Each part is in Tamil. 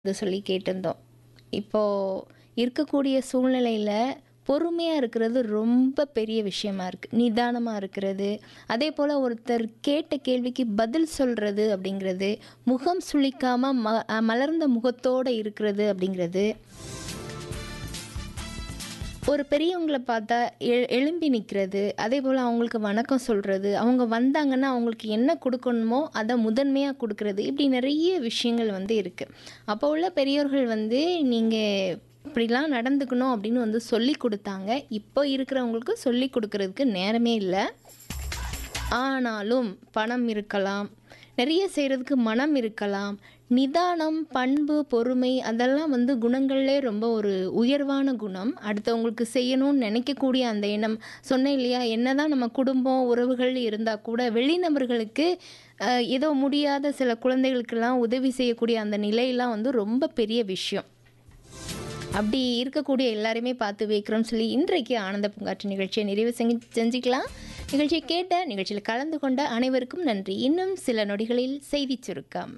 இது சொல்லி கேட்டிருந்தோம். இப்போ இருக்கக்கூடிய சூழ்நிலையில பொறுமையா இருக்கிறது ரொம்ப பெரிய விஷயமா இருக்கு. நிதானமா இருக்கிறது, அதேபோல ஒருத்தர் கேட்ட கேள்விக்கு பதில் சொல்றது அப்படிங்கிறது, முகம் சுளிக்காம ம அ மலர்ந்த முகத்தோட இருக்கிறது அப்படிங்கிறது ஒரு பெரியவங்கள பார்த்தா எ எழும்பி நிக்கிறது, அதேபோல அவங்களுக்கு வணக்கம் சொல்றது, அவங்க வந்தாங்கன்னா அவங்களுக்கு என்ன குடுக்கணுமோ அத முதன்மையா குடுக்குறது, இப்படி நெறைய விஷயங்கள் வந்து இருக்கு. அப்போ உள்ள பெரியோர்கள் வந்து நீங்க இப்படிலாம் நடந்துக்கணும் அப்படின்னு வந்து சொல்லிக் குடுத்தாங்க. இப்போ இருக்கிறவங்களுக்கு சொல்லிக் குடுக்குறதுக்கு நேரமே இல்ல. ஆனாலும் பணம் இருக்கலாம், நெறைய செய்றதுக்கு மனம் இருக்கலாம். நிதானம், பண்பு, பொறுமை அதெல்லாம் வந்து குணங்கள்லே ரொம்ப ஒரு உயர்வான குணம். அடுத்தவங்களுக்கு செய்யணும்னு நினைக்கக்கூடிய அந்த எண்ணம். சொன்னேன் இல்லையா, என்னதான் நம்ம குடும்பம், உறவுகள் இருந்தா கூட வெளிநபர்களுக்கு அ ஏதோ முடியாத சில குழந்தைகளுக்கெல்லாம் உதவி செய்யக்கூடிய அந்த நிலையெல்லாம் வந்து ரொம்ப பெரிய விஷயம். அப்படி இருக்கக்கூடிய எல்லாரையுமே பார்த்து வியக்கிறோம்னு சொல்லி இன்றைக்கு ஆனந்த பூங்காற்று நிகழ்ச்சியை நிறைவு செஞ் செஞ்சுக்கலாம். நிகழ்ச்சியை கேட்ட, நிகழ்ச்சியில் கலந்து கொண்ட அனைவருக்கும் நன்றி. இன்னும் சில நொடிகளில் செய்திச் சுருக்கம்.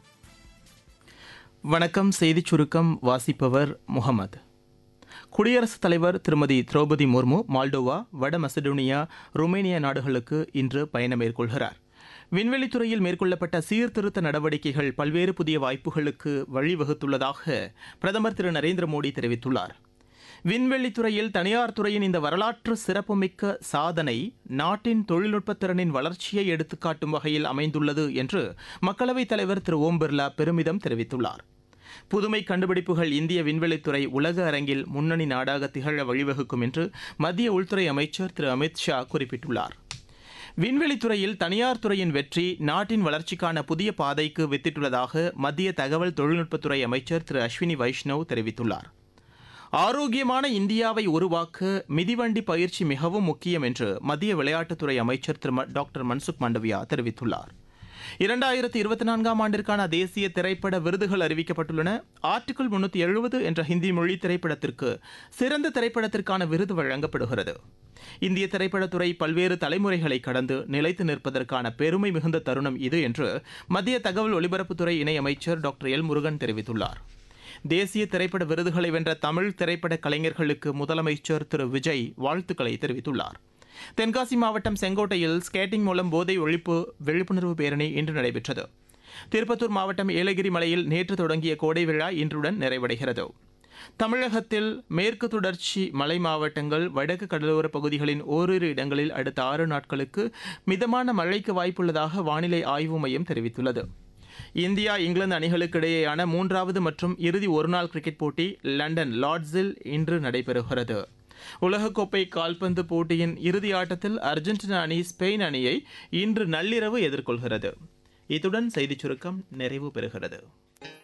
வணக்கம் செய்திச் சுருக்கம் வாசிப்பவர் முகமது குடியரசுத் தலைவர் திருமதி திரௌபதி முர்மு மால்டோவா வட மசடோனியா ருமேனியா நாடுகளுக்கு இன்று பயணம் மேற்கொள்கிறார் விண்வெளித்துறையில் மேற்கொள்ளப்பட்ட சீர்திருத்த நடவடிக்கைகள் பல்வேறு புதிய வாய்ப்புகளுக்கு வழிவகுத்துள்ளதாக பிரதமர் திரு நரேந்திர மோடி தெரிவித்துள்ளார் விண்வெளித்துறையில் தனியார் துறையின் இந்த வரலாற்று சிறப்புமிக்க சாதனை நாட்டின் தொழில்நுட்பத் திறனின் வளர்ச்சியை எடுத்துக்காட்டும் வகையில் அமைந்துள்ளது என்று மக்களவைத் தலைவர் திரு ஓம் பிர்லா பெருமிதம் தெரிவித்துள்ளார் புதுமை கண்டுபிடிப்புகள் இந்திய விண்வெளித்துறை உலக அரங்கில் முன்னணி நாடாக திகழ வழிவகுக்கும் என்று மத்திய உள்துறை அமைச்சர் திரு அமித் ஷா குறிப்பிட்டுள்ளார் விண்வெளித்துறையில் தனியார் துறையின் வெற்றி நாட்டின் வளர்ச்சிக்கான புதிய பாதைக்கு வித்திட்டுள்ளதாக மத்திய தகவல் தொழில்நுட்பத்துறை அமைச்சர் திரு அஸ்வினி வைஷ்ணவ் தெரிவித்துள்ளார் ஆரோக்கியமான இந்தியாவை உருவாக்க மிதிவண்டி பயிற்சி மிகவும் முக்கியம் என்று மத்திய விளையாட்டுத்துறை அமைச்சர் திரு டாக்டர் மன்சுக் மாண்டவியா தெரிவித்துள்ளார் இரண்டாயிரத்தி இருபத்தி நான்காம் ஆண்டிற்கான தேசிய திரைப்பட விருதுகள் அறிவிக்கப்பட்டுள்ளன ஆர்டிகிள் முன்னூத்தி எழுபது என்ற ஹிந்தி மொழி திரைப்படத்திற்கு சிறந்த திரைப்படத்திற்கான விருது வழங்கப்படுகிறது இந்திய திரைப்படத்துறை பல்வேறு தலைமுறைகளை கடந்து நிலைத்து நிற்பதற்கான பெருமை மிகுந்த தருணம் இது என்று மத்திய தகவல் ஒலிபரப்புத்துறை இணையமைச்சர் டாக்டர் எல் முருகன் தெரிவித்துள்ளார் தேசிய திரைப்பட விருதுகளை வென்ற தமிழ் திரைப்பட கலைஞர்களுக்கு முதலமைச்சர் திரு விஜய் வாழ்த்துக்களை தெரிவித்துள்ளார் தென்காசி மாவட்டம் செங்கோட்டையில் ஸ்கேட்டிங் மூலம் போதை ஒழிப்பு விழிப்புணர்வு பேரணி இன்று நடைபெற்றது திருப்பத்தூர் மாவட்டம் ஏலகிரி மலையில் நேற்று தொடங்கிய கோடை விழா இன்றுடன் நிறைவடைகிறது தமிழகத்தில் மேற்கு தொடர்ச்சி மலை மாவட்டங்கள் வடக்கு கடலோர பகுதிகளின் ஓரிரு இடங்களில் அடுத்த ஆறு நாட்களுக்கு மிதமான மழைக்கு வாய்ப்புள்ளதாக வானிலை ஆய்வு மையம் தெரிவித்துள்ளது இந்தியா இங்கிலாந்து அணிகளுக்கு இடையேயான மூன்றாவது மற்றும் இறுதி ஒருநாள் கிரிக்கெட் போட்டி லண்டன் லார்ட்ஸில் இன்று நடைபெறுகிறது உலகக்கோப்பை கால்பந்து போட்டியின் இறுதி ஆட்டத்தில் அர்ஜென்டினா அணி ஸ்பெயின் அணியை இன்று நள்ளிரவு எதிர்கொள்கிறது இத்துடன் செய்திச் சுருக்கம் நிறைவு பெறுகிறது